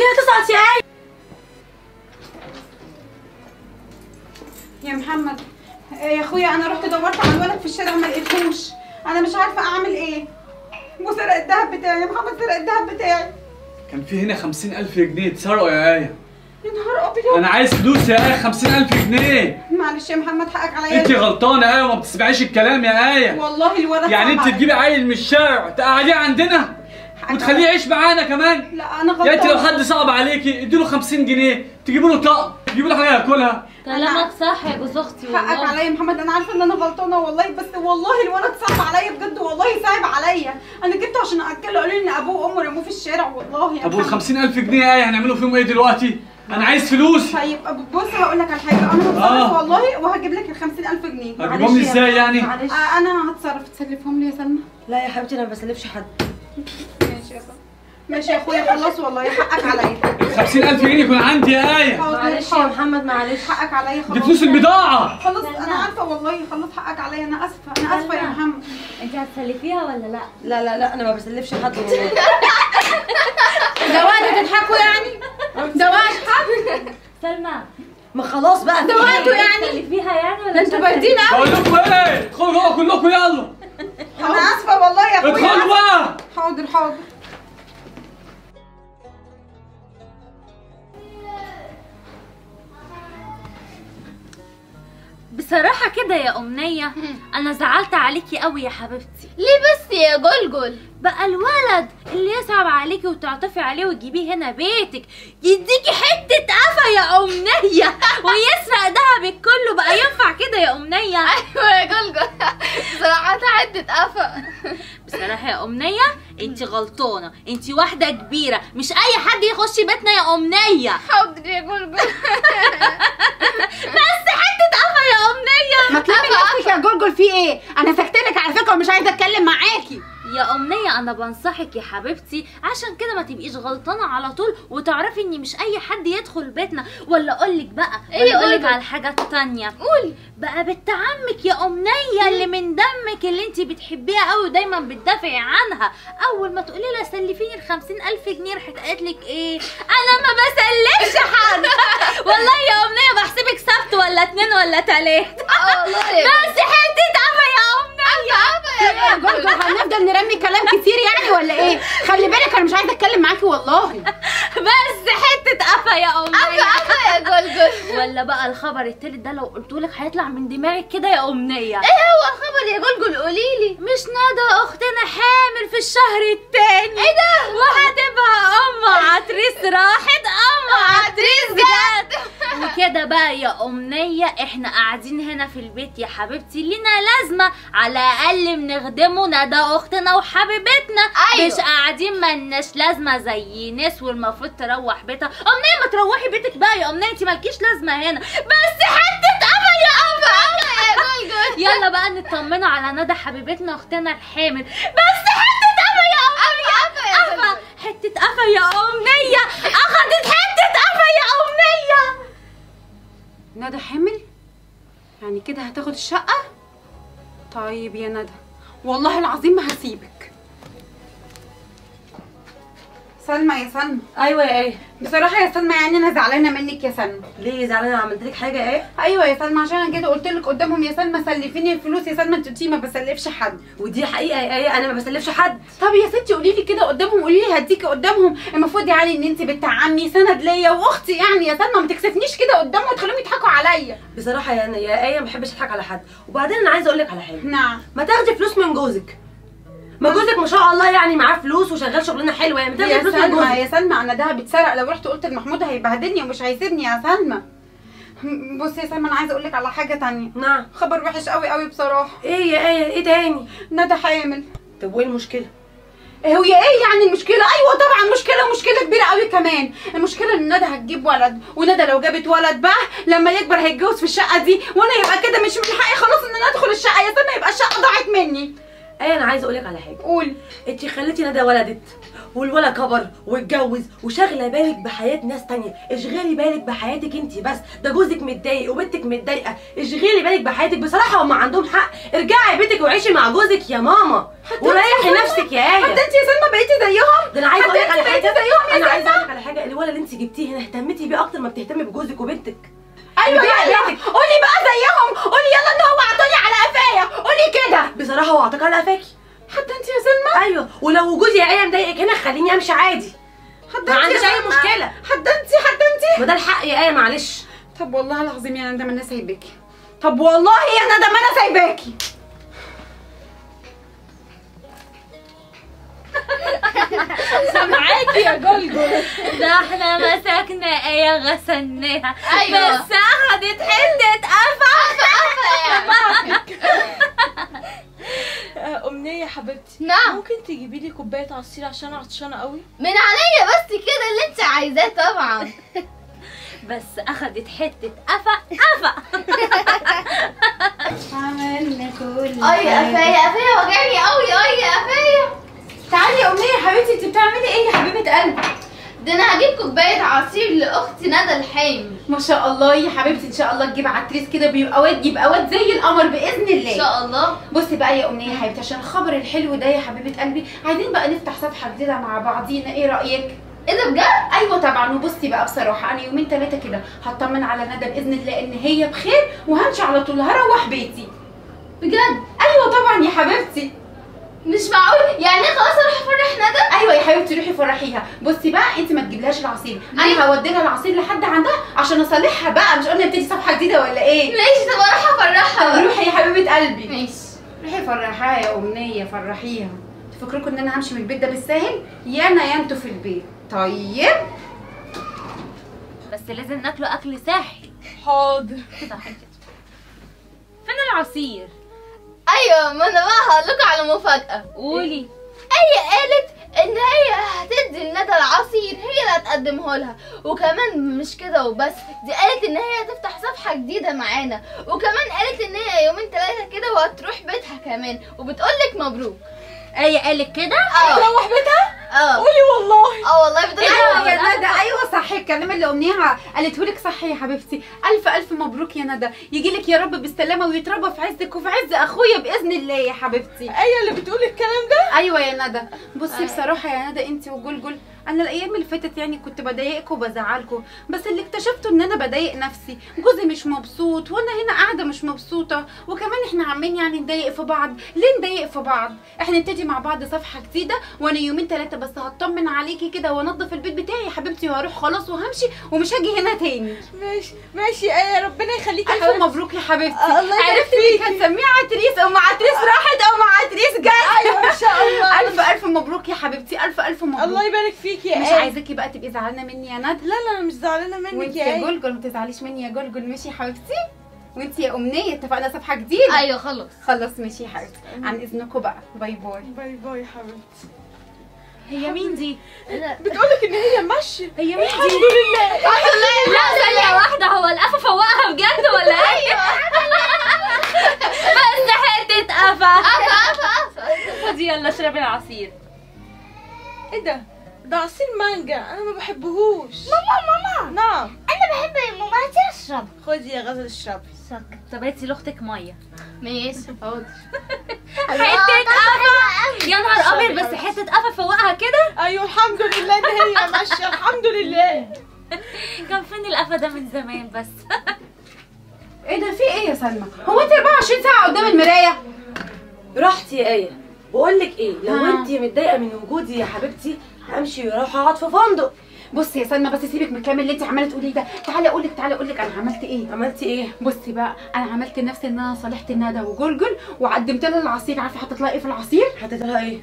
هتصعد يا ايه يا محمد آه، يا اخويا انا رحت دورت على الولد في الشارع ما لقيتهوش انا مش عارفه اعمل ايه وسرق الذهب بتاعي يا محمد سرق الذهب بتاعي كان في هنا خمسين ألف جنيه اتسرقوا يا آية يا نهار ابيض أنا عايز فلوس يا آية خمسين ألف جنيه معلش يا محمد حقك عليا أنت غلطانة يا آية وما بتسمعيش الكلام يا آية والله الولد يعني صعب أنت تجيبي عيل من الشارع تقعديه عندنا حقك وتخليه يعيش معانا كمان لا انا غلطانه يعني أنت لو حد صعب عليكي اديله 50 جنيه تجيبي له طقم تجيبي له حاجة ياكلها كلامك صح يا جوز اختي حقك والله عليا يا محمد انا عارفه ان انا غلطانه والله بس والله الولد صعب عليا بجد والله صعب عليا انا جبته عشان اكله قالوا لي ان ابوه وامه رموه في الشارع والله يا طب وال محمد 50 ألف جنيه يا آية هنعملوا فيهم إيه دلوقتي؟ أنا عايز فلوس طيب بص هقول لك على حاجه انا هتصرف آه. والله وهجيب لك ال 50000 جنيه هتجيبهم لي إزاي يعني؟ معلش آه انا هتصرف تسلفهم لي يا سلمى لا يا حبيبتي انا ما بسلفش حد ماشي يا سلمى ماشي يا اخويا خلاص والله حقك عليا ال 50 ألف جنيه يكون عندي يا آية حاضر معلش يا حاضر محمد معلش حقك عليا خلاص دي فلوس البضاعة خلاص انا عارفه والله خلاص حقك عليا انا اسفه انا اسفه يا سلمى. محمد انت هتسلفيها ولا لا؟ لا لا لا انا ما بسلفش حد والله ده وقت تضحكوا يعني ده وقت سلمى ما خلاص بقى ده وقته يعني تسلفيها يعني ولا ده انتوا باردين قوي بقول لكم إيه؟ ادخلوا جوه كلكم يلا انا اسفه والله يا ادخلوا اخويا بقى حاضر حاضر بصراحة كده يا أمنية أنا زعلت عليكي قوي يا حبيبتي ليه بس يا جلجل بقى الولد اللي يصعب عليكي وتعطفي عليه وتجيبيه هنا بيتك يديكي حتة قفا يا أمنية ويسرق دهبك كله بقى ينفع كده يا أمنية ايوه يا جلجل صراحة حتة قفا بصراحة يا أمنية انت غلطانة انت واحدة كبيرة مش أي حد يخش بيتنا يا أمنية حاضر يا جلجل بس حتة قفا يا أمنية ما تلمي نفسك يا جرجل في ايه انا سكتلك على فكره ومش عايزه اتكلم معاكي يا أمنية أنا بنصحك يا حبيبتي عشان كده ما تبقيش غلطانة على طول وتعرفي إن مش أي حد يدخل بيتنا ولا أقولك بقى إيه ولا أقولك قولي. على الحاجة التانية قولي بقى بنت عمك يا أمنية اللي من دمك اللي انت بتحبيها قوي ودايما بتدافعي عنها أول ما تقولي لها سلفيني الخمسين ألف جنيه راحت قالت لك إيه أنا ما بسلفش حد والله يا أمنية بحسبك سبت ولا اتنين ولا تلاتة اه والله يا بس حتة قفا يا أمنية يا جرجل هنفضل نرمي كلام كتير يعني ولا ايه خلي بالك انا مش عايزه اتكلم معاكي والله بس حتة قفا يا أمنية قفا يا جلجل ولا بقى الخبر التالت ده لو قلتولك هيطلع من دماغك كده يا أمنية ايه هو الخبر يا جلجل قوليلي مش ندى اختنا حامل في الشهر التاني ايه ده وهتبقى ام عتريس راحت ام عتريس جت وكده بقى يا امنيه احنا قاعدين هنا في البيت يا حبيبتي لينا لازمه على الاقل بنخدمه ندى اختنا وحبيبتنا أيوة. مش قاعدين ملناش لازمه زي ناس والمفروض تروح بيتها امنيه ما تروحي بيتك بقى يا امنيه انت مالكيش لازمه هنا بس حته قفا يا قفا يا جلجل يلا بقى نطمنوا على ندى حبيبتنا اختنا الحامل بس حته قفا يا امنيه قفا يا قفا حته قفا يا امنيه اخدت حته قفا يا امنيه ندى حامل يعني كده هتاخد الشقه طيب يا ندى والله العظيم ما هسيبك سلمى يا سلمى ايوه يا ايه بصراحه يا سلمى يعني انا زعلانه منك يا سلمى ليه زعلانه عملت لك حاجه ايه ايوه يا سلمى عشان انا كده قلت لك قدامهم يا سلمى سلفيني الفلوس يا سلمى انت قلتي ما بسلفش حد ودي حقيقه يا ايه انا ما بسلفش حد طب يا ستي قولي لي كده قدامهم قولي لي هديكي قدامهم المفروض يعني ان انت بنت عمي سند ليا واختي يعني يا سلمى ما تكسفنيش كده قدامهم وتخليهم يضحكوا عليا بصراحه يا يا ايه ما بحبش اضحك على حد وبعدين انا عايزه اقول لك على حاجه نعم ما تاخدي فلوس من جوزك ما جوزك ما شاء الله يعني معاه فلوس وشغال شغلانه حلوه يعني ما تاخدي يا فلوس من سلمى جوزك يا سلمى انا ده بيتسرق لو رحت قلت لمحمود هيبهدلني ومش هيسيبني يا سلمى بصي يا سلمى انا عايزه اقول لك على حاجه تانية نعم خبر وحش قوي قوي بصراحه ايه يا ايه ايه تاني ندى حامل طب وايه المشكله هو يا ايه يعني المشكله ايوه طبعا مشكله مشكله كبيره قوي كمان المشكله ان ندى هتجيب ولد وندى لو جابت ولد بقى لما يكبر هيتجوز في الشقه دي وانا يبقى كده مش من حقي خلاص ان انا ادخل الشقه يا سلمى يبقى الشقه ضاعت مني ايه انا عايزه اقول لك على حاجه قول انت خليتي ندى ولدت والولا كبر واتجوز وشاغله بالك بحياه ناس تانية اشغلي بالك بحياتك انت بس ده جوزك متضايق وبنتك متضايقه اشغلي بالك بحياتك بصراحه هم عندهم حق ارجعي بيتك وعيشي مع جوزك يا ماما وريحي نفسك يا ايه حتى انت يا سلمى بقيتي زيهم ده انا عايزه اقول لك حتى على انت بقيتي حاجه زيهم يا انا عايزه سلمى اقول لك على حاجه الولد اللي انت جبتيه هنا اهتمتي بيه اكتر ما بتهتمي بجوزك وبنتك ايوه ارجعي يلا بيتك. قولي بقى زيهم قولي يلا ان هو عطاني على قفايا قولي كده بصراحه هو عطاك على قفاكي حتى انت يا سلمى ايوه ولو وجودي يا ايه مضايقك هنا خليني امشي عادي حتى ما انت يا عنديش اي سلمى. مشكله حتى انت حتى انت ما ده الحق يا ايه معلش طب والله العظيم يا ندى ما انا سايباكي طب والله يا ندى ما انا سايباكي سامعاكي يا جلجل ده احنا مسكنا ايه غسلناها أيوة. بس اخدت حته قفا آه، أمنية يا حبيبتي نعم ممكن تجيبي لي كوباية عصير عشان عطشانة قوي من عليا بس كده اللي انت عايزاه طبعا بس اخدت حته قفا قفا عملنا كل اي قفايا قفايا وجعني قوي اي قفايا تعالي يا امنيه يا حبيبتي انت بتعملي ايه يا حبيبه قلبي ده انا هجيب كوبايه عصير لاختي ندى الحامل ما شاء الله يا حبيبتي ان شاء الله تجيب عتريس كده بيبقى واد يبقى واد زي القمر باذن ان الله شاء الله بصي بقى يا امنيه يا حبيبتي عشان الخبر الحلو ده يا حبيبه قلبي عايزين بقى نفتح صفحه جديده مع بعضينا ايه رايك ايه ده بجد ايوه طبعا وبصي بقى بصراحه انا يومين ثلاثه كده هطمن على ندى باذن الله ان هي بخير وهمشي على طول هروح بيتي بجد ايوه طبعا يا حبيبتي مش معقول يعني خلاص اروح افرح ندى ايوه يا حبيبتي روحي فرحيها بصي بقى انت ما تجيبلهاش العصير ليه؟ انا هودي لها العصير لحد عندها عشان اصالحها بقى مش قلنا نبتدي صفحه جديده ولا ايه ماشي طب اروح افرحها طب بقى. روحي يا حبيبه قلبي ماشي روحي فرحيها يا امنيه فرحيها تفكركم ان انا همشي من البيت ده بالساهل يا انا يا انتوا في البيت طيب بس لازم ناكله اكل صحي حاضر صح كده فين العصير ايوه ما انا بقى هقول لكم على مفاجاه قولي هي قالت ان هي هتدي لندى العصير هي اللي هتقدمه لها وكمان مش كده وبس دي قالت ان هي هتفتح صفحه جديده معانا وكمان قالت ان هي يومين ثلاثه كده وهتروح بيتها كمان وبتقولك مبروك ايه قالت كده اه تروح بيتها اه قولي والله اه والله بتقول ايوه أيوة. يا ندى ايوه صح الكلام اللي امنيه قالته لك صح يا حبيبتي الف الف مبروك يا ندى يجي لك يا رب بالسلامه ويتربى في عزك وفي عز اخويا باذن الله يا حبيبتي ايه اللي بتقول الكلام ده ايوه يا ندى بصي بصراحه يا ندى انت وجلجل انا الايام اللي فاتت يعني كنت بضايقكم وبزعلكم بس اللي اكتشفته ان انا بضايق نفسي جوزي مش مبسوط وانا هنا قاعده مش مبسوطه وكمان احنا عمالين يعني نضايق في بعض ليه نضايق في بعض احنا نبتدي مع بعض صفحه جديده وانا يومين ثلاثه بس هطمن عليكي كده وانضف البيت بتاعي يا حبيبتي وهروح خلاص وهمشي ومش هاجي هنا تاني ماشي ماشي ايه ربنا يخليكي يا الف حبيبتي مبروك يا حبيبتي آه، الله يبارك عرفت انك هتسميه عتريس ام عتريس راحت ام عتريس جت ايوه ان شاء الله الف الف مبروك يا حبيبتي الف الف مبروك الله يبارك فيكي يا مش ايه عايزاكي بقى تبقي زعلانه مني يا ندى لا لا انا مش زعلانه منك وانت يا يا ايه جلجل ما تزعليش مني يا جلجل ماشي يا حبيبتي وانت يا امنيه اتفقنا صفحه جديده ايوه خلاص خلاص ماشي يا حبيبتي عن اذنكم بقى باي باي باي باي يا حبيبتي هي مين دي بتقولك ان هي ماشيه هي مين الحمد دي لله لا ثانية واحدة هو القفا فوقها بجد ولا ايه؟ بس حتة قفا خدي يلا اشربي العصير ايه ده ده عصير مانجا انا ما بحبهوش ماما ماما نعم انا بحب المماتي اشرب خدي يا غزل اشربي طب هاتي لاختك مية ماشي حاضر حتة قفا يا نهار ابيض بس حتة قفا فوقها كده ايوه الحمد لله ان هي ماشيه الحمد لله كان فين القفا ده من زمان بس ايه ده في ايه يا سلمى هو انت 24 ساعه قدام المرايه رحتي يا ايه بقول لك ايه لو ها. انت متضايقه من وجودي يا حبيبتي همشي واروح اقعد في فندق بصي يا سلمى بس سيبك من الكلام اللي انت عماله تقوليه ده تعالي اقول لك تعالي اقول لك انا عملت ايه عملتي ايه بصي بقى انا عملت لنفسي ان انا صالحت ندى وجلجل وقدمت لها العصير عارفه حطيت لها ايه في العصير حطيت لها ايه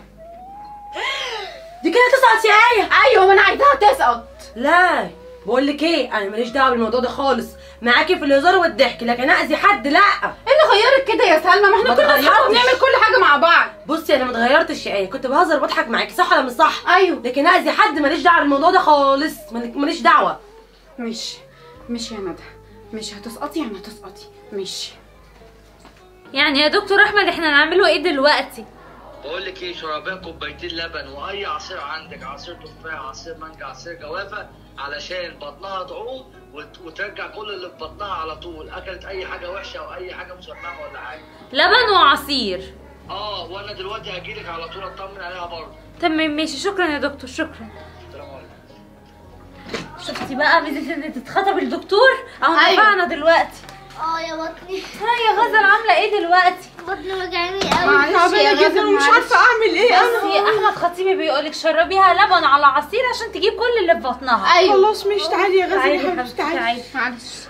دي كده تسقط يا ايه ايوه ما انا عايزاها تسقط لا بقول لك ايه انا ماليش دعوه بالموضوع ده خالص معاكي في الهزار والضحك لكن اذي حد لا ايه اللي غيرك كده يا سلمى ما احنا ما كنا اصحاب اتغيرتش. وبنعمل كل حاجه مع بعض بصي انا ما اتغيرتش يا ايه كنت بهزر وبضحك معاكي صح ولا مش صح ايوه لكن اذي حد ماليش دعوه بالموضوع ده خالص مال- ماليش دعوه مش مش يا ندى مش هتسقطي يعني هتسقطي مش يعني يا دكتور احمد احنا نعمله ايه دلوقتي بقول لك ايه شربين كوبايتين لبن واي عصير عندك عصير تفاح عصير مانجا عصير جوافه علشان بطنها تعوم وت- وترجع كل اللي في بطنها على طول اكلت اي حاجه وحشه او اي حاجه مسممه ولا حاجه لبن وعصير اه وانا دلوقتي هجيلك على طول اطمن عليها برضه تمام ماشي شكرا يا دكتور شكرا السلام عليكم شفتي بقى ميزة ان تتخطب الدكتور اهو أيوة. نفعنا دلوقتي اه يا بطني ها يا غزل عامله ايه دلوقتي بطني وجعاني قوي معلش يا تعبانه غزل جدا ومش معلش. عارفه اعمل ايه انا بصي احمد خطيبي بيقولك شربيها لبن على عصير عشان تجيب كل اللي في بطنها ايوه خلاص مش تعالي يا غزل تعالي يا يا حبيبتي حبيبتي تعالي تعالي معلش